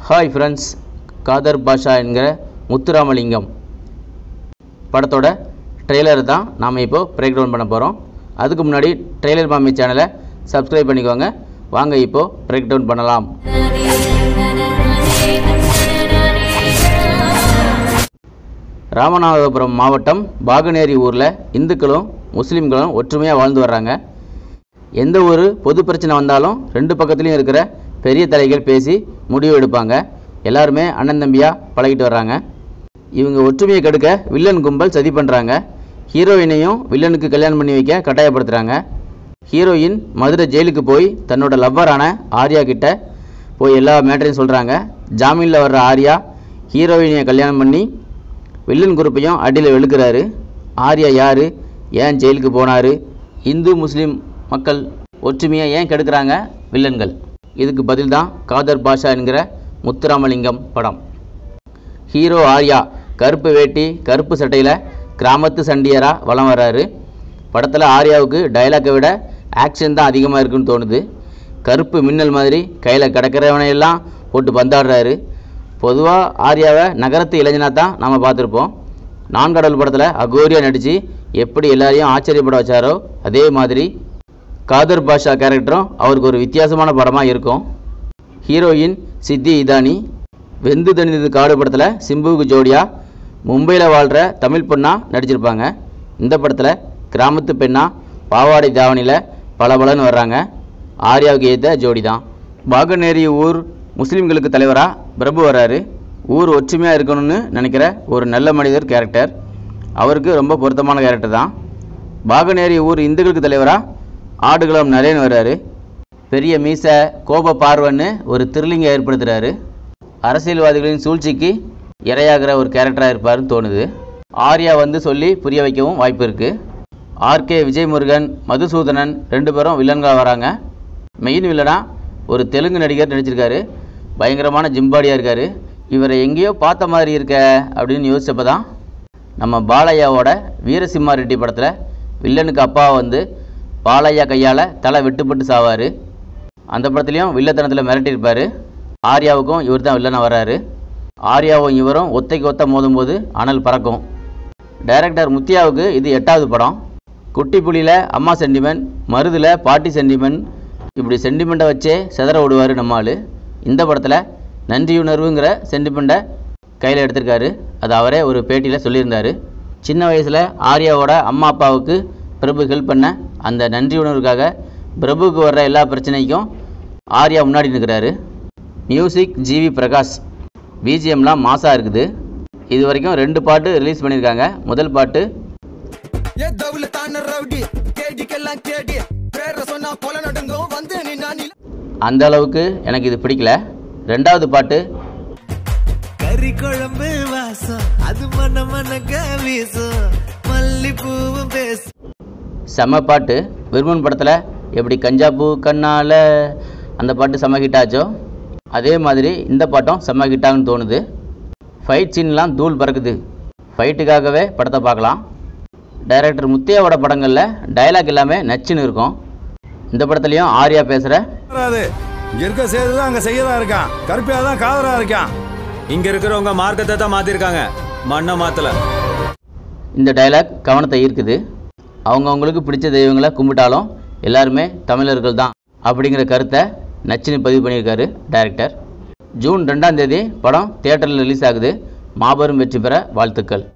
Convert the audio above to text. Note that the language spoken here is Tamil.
ஹாய் ஃப்ரெண்ட்ஸ் காதர் பாஷா என்கிற முத்துராமலிங்கம் படத்தோட ட்ரெய்லர் தான் நாம் இப்போது பிரேக் டவுன் பண்ண போகிறோம் அதுக்கு முன்னாடி ட்ரெய்லர் மாமி சேனலை சப்ஸ்கிரைப் பண்ணிக்கோங்க வாங்க இப்போது பிரேக் டவுன் பண்ணலாம் ராமநாதபுரம் மாவட்டம் பாகனேரி ஊரில் இந்துக்களும் முஸ்லீம்களும் ஒற்றுமையாக வாழ்ந்து வர்றாங்க எந்த ஒரு பொது பிரச்சனை வந்தாலும் ரெண்டு பக்கத்துலேயும் இருக்கிற பெரிய தலைகள் பேசி முடிவு எடுப்பாங்க எல்லாருமே அண்ணன் தம்பியாக பழகிட்டு வர்றாங்க இவங்க ஒற்றுமையை கெடுக்க வில்லன் கும்பல் சதி பண்ணுறாங்க ஹீரோயினையும் வில்லனுக்கு கல்யாணம் பண்ணி வைக்க கட்டாயப்படுத்துகிறாங்க ஹீரோயின் மதுரை ஜெயிலுக்கு போய் தன்னோட லவ்வரான ஆர்யா கிட்ட போய் எல்லா மேட்டரையும் சொல்கிறாங்க ஜாமீனில் வர்ற ஆர்யா ஹீரோயினை கல்யாணம் பண்ணி வில்லன் குரூப்பையும் அடியில் வெளுக்கிறாரு ஆர்யா யார் ஏன் ஜெயிலுக்கு போனார் இந்து முஸ்லீம் மக்கள் ஒற்றுமையை ஏன் கெடுக்கிறாங்க வில்லன்கள் இதுக்கு பதில் தான் காதர் பாஷா என்கிற முத்துராமலிங்கம் படம் ஹீரோ ஆர்யா கருப்பு வேட்டி கருப்பு சட்டையில் கிராமத்து சண்டியராக வலம் வர்றாரு படத்தில் ஆர்யாவுக்கு டைலாக்கை விட ஆக்ஷன் தான் அதிகமாக இருக்குன்னு தோணுது கருப்பு மின்னல் மாதிரி கையில் கிடக்கிறவனையெல்லாம் போட்டு பந்தாடுறாரு பொதுவாக ஆர்யாவை நகரத்து இளைஞனாக தான் நம்ம பார்த்துருப்போம் நான்கடல் படத்தில் அகோரியா நடித்து எப்படி எல்லாரையும் ஆச்சரியப்பட வச்சாரோ அதே மாதிரி காதர் பாஷா கேரக்டரும் அவருக்கு ஒரு வித்தியாசமான படமாக இருக்கும் ஹீரோயின் சித்தி இதானி வெந்து தணிந்தது காடு படத்தில் சிம்புவுக்கு ஜோடியாக மும்பையில் வாழ்கிற தமிழ் பொண்ணாக நடிச்சிருப்பாங்க இந்த படத்தில் கிராமத்து பெண்ணாக பாவாடை தாவணியில் பளபளன்னு வர்றாங்க ஆர்யாவுக்கு ஏற்ற ஜோடி தான் பாகநேரி ஊர் முஸ்லீம்களுக்கு தலைவராக பிரபு வர்றாரு ஊர் ஒற்றுமையாக இருக்கணும்னு நினைக்கிற ஒரு நல்ல மனிதர் கேரக்டர் அவருக்கு ரொம்ப பொருத்தமான கேரக்டர் தான் பாகநேரி ஊர் இந்துக்களுக்கு தலைவராக ஆடுகளம் நரேன் வர்றாரு பெரிய மீசை கோப பார்வன்னு ஒரு த்ரில்லிங்கை ஏற்படுத்துகிறாரு அரசியல்வாதிகளின் சூழ்ச்சிக்கு இரையாகிற ஒரு கேரக்டராக இருப்பாருன்னு தோணுது ஆர்யா வந்து சொல்லி புரிய வைக்கவும் வாய்ப்பு இருக்குது ஆர்கே விஜயமுருகன் மதுசூதனன் ரெண்டு பேரும் வில்லன்களாக வராங்க மெயின் வில்லனா ஒரு தெலுங்கு நடிகர் நடிச்சிருக்காரு பயங்கரமான ஜிம்பாடியாக இருக்கார் இவரை எங்கேயோ பார்த்த மாதிரி இருக்க அப்படின்னு யோசிச்சப்போ தான் நம்ம பாலையாவோட வீரசிம்மா ரெட்டி படத்தில் வில்லனுக்கு அப்பாவை வந்து பாலையா கையால் தலை வெட்டுப்பட்டு சாவார் அந்த படத்துலையும் வில்லத்தனத்தில் மிரட்டியிருப்பார் ஆர்யாவுக்கும் இவர் தான் வில்லனாக வர்றாரு ஆர்யாவும் இவரும் ஒத்தைக்கு ஒத்த மோதும்போது அனல் பறக்கும் டைரக்டர் முத்தியாவுக்கு இது எட்டாவது படம் குட்டி புலியில் அம்மா சென்டிமெண்ட் மருதில் பாட்டி சென்டிமெண்ட் இப்படி சென்டிமெண்ட்டை வச்சே செதற விடுவார் நம்ம ஆள் இந்த படத்தில் நன்றியுணர்வுங்கிற சென்டிமெண்ட்டை கையில் எடுத்திருக்காரு அது அவரே ஒரு பேட்டியில் சொல்லியிருந்தார் சின்ன வயசில் ஆர்யாவோட அம்மா அப்பாவுக்கு பிரபு ஹெல்ப் பண்ண அந்த நன்றி உணர்வுக்காக பிரபுவுக்கு வர்ற எல்லா பிரச்சனைக்கும் ஆர்யா முன்னாடி நிற்கிறாரு மியூசிக் ஜிவி பிரகாஷ் பிஜிஎம்லாம் மாசாக இருக்குது இது வரைக்கும் ரெண்டு பாட்டு ரிலீஸ் பண்ணியிருக்காங்க முதல் பாட்டு ஏ தவுலத்தான ரவுடி கேடிக்கெல்லாம் கேடி பேர சொன்னா கொலை நடுங்கும் வந்து நீ நான் அந்த அளவுக்கு எனக்கு இது பிடிக்கல ரெண்டாவது பாட்டு கறி குழம்பு வாசம் அது மன மனக்க வீசும் மல்லிப்பூவும் பேசும் செம்ம பாட்டு விருமன் படத்தில் எப்படி கஞ்சாப்பூ கண்ணால் அந்த பாட்டு செம்ம ஹிட் ஆச்சோ அதே மாதிரி இந்த பாட்டும் செம்ம ஹிட்டாகுன்னு தோணுது ஃபைட் சீன்லாம் தூள் பறக்குது ஃபைட்டுக்காகவே படத்தை பார்க்கலாம் டைரக்டர் முத்தையாவோட படங்களில் டயலாக் எல்லாமே நச்சுன்னு இருக்கும் இந்த படத்துலையும் ஆர்யா பேசுகிற வராது இங்க இருக்க சேதுதான் அங்க செய்யதான் இருக்கான் கருப்பியா தான் காதரா இருக்கான் இங்க இருக்கிறவங்க மார்க்கத்தை தான் மாத்திருக்காங்க மண்ணை மாத்தல இந்த டயலாக் கவனத்தை ஈர்க்குது அவங்கவுங்களுக்கு பிடிச்ச தெய்வங்களை கும்பிட்டாலும் எல்லாருமே தமிழர்கள் தான் அப்படிங்கிற கருத்தை நச்சுன்னு பதிவு பண்ணியிருக்காரு டைரக்டர் ஜூன் ரெண்டாம் தேதி படம் தியேட்டரில் ரிலீஸ் ஆகுது மாபெரும் வெற்றி பெற வாழ்த்துக்கள்